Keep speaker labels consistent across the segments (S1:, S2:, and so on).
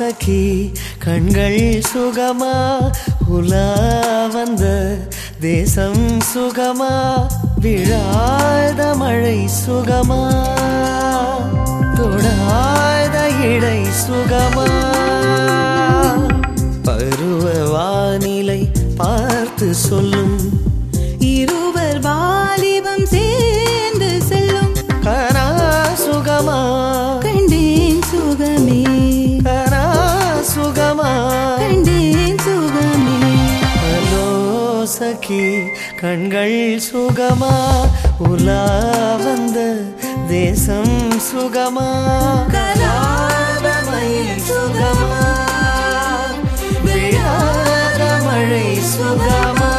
S1: சகி கண்கள் சுகமா உலா வந்த தேசம் சுகமா விழாத மழை சுகமா தொடாத இடை சுகமா பருவ வானிலை பார்த்து சொல்லும்
S2: இருவர் வாலிபம் சேர்ந்து செல்லும்
S1: கனா சுகமா
S2: கண்டேன் சுகமே
S1: கனா சுகமா
S2: கண்டேன் சுகமே
S1: ஹலோ சகி கண்கள் சுகமா உலா வந்த தேசம் சுகமா கலாபமயில் சுகமா விழாத மழை சுகமா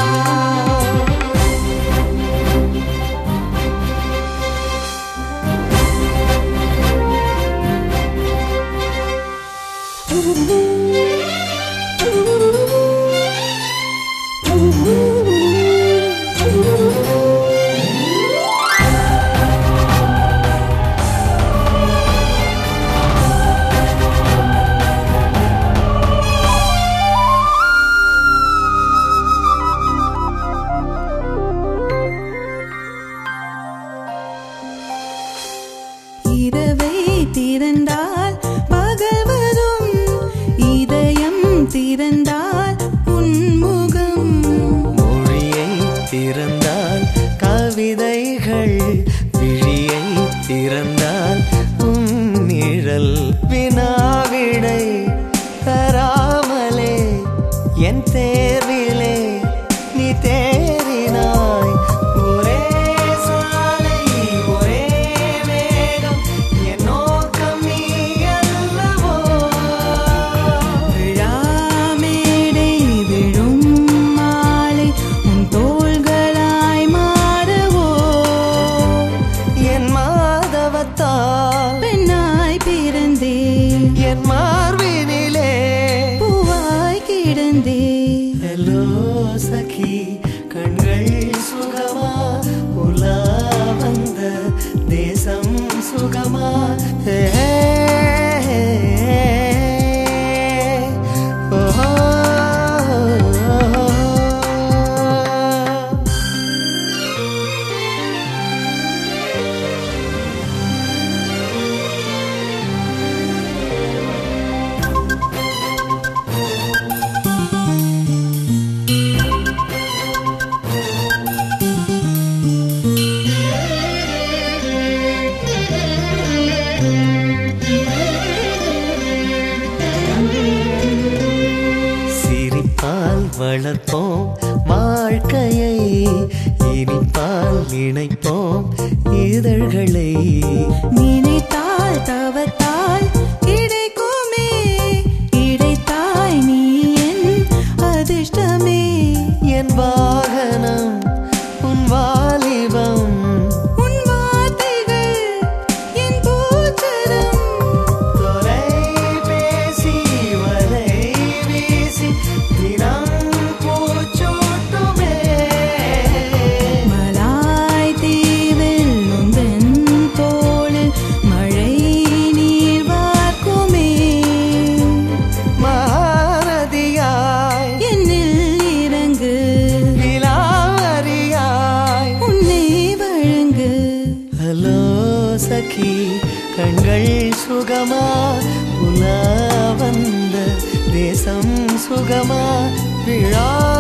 S2: இரவை திறந்தால் பகல் வரும் இதயம் திறந்தால் உன்முகம்
S1: மொழியை திறந்தால் கவிதைகள் விழியை திறந்தால் உன் நிழல் வினாவிடை தராமலே என் தேர்விலே நீ தேறினாய் ஒரே சாலை ஒரே வேகம் என் நோக்கம் நீ அல்லவோ
S2: விழாமேடை விழும் மாலை உன் தோள்களாய் மாறவோ
S1: என் மாதவத்தால்
S2: பெண்ணாய் பிறந்தே
S1: என் மார்பினிலே
S2: பூவாய் கிடந்தே
S1: ஹலோ சகி கண்கள் சுகமா உலா வந்த தேசம் சுகமா ஹே, ஹே, ஓ, சிரிப்பால் வளர்ப்போம் வாழ்க்கையை இனிப்பால் இணைப்போம் இதழ்களை
S2: நினைத்தால் தவத்தால் கிடைக்குமே கிடைத்தாய் நீ என் அதிர்ஷ்டமே
S1: என் வாகனம் உன் வாலிபம்
S2: உன் வார்த்தைகள் என் பூச்சரம்
S1: தொலைபேசி வலை வீசி தினம் பூச்சூட்டுமே
S2: மலாய் தீவில் உந்தன் தோளில் மழை நீர் வார்க்குமே
S1: மகாநதியாய்
S2: என்னில் இறங்கு
S1: நிலாவரியாய்
S2: உன்னை வழங்கு
S1: ஹலோ சகி கண்கள் சுகமா உலா வந்த தேசம் சுகமா விழா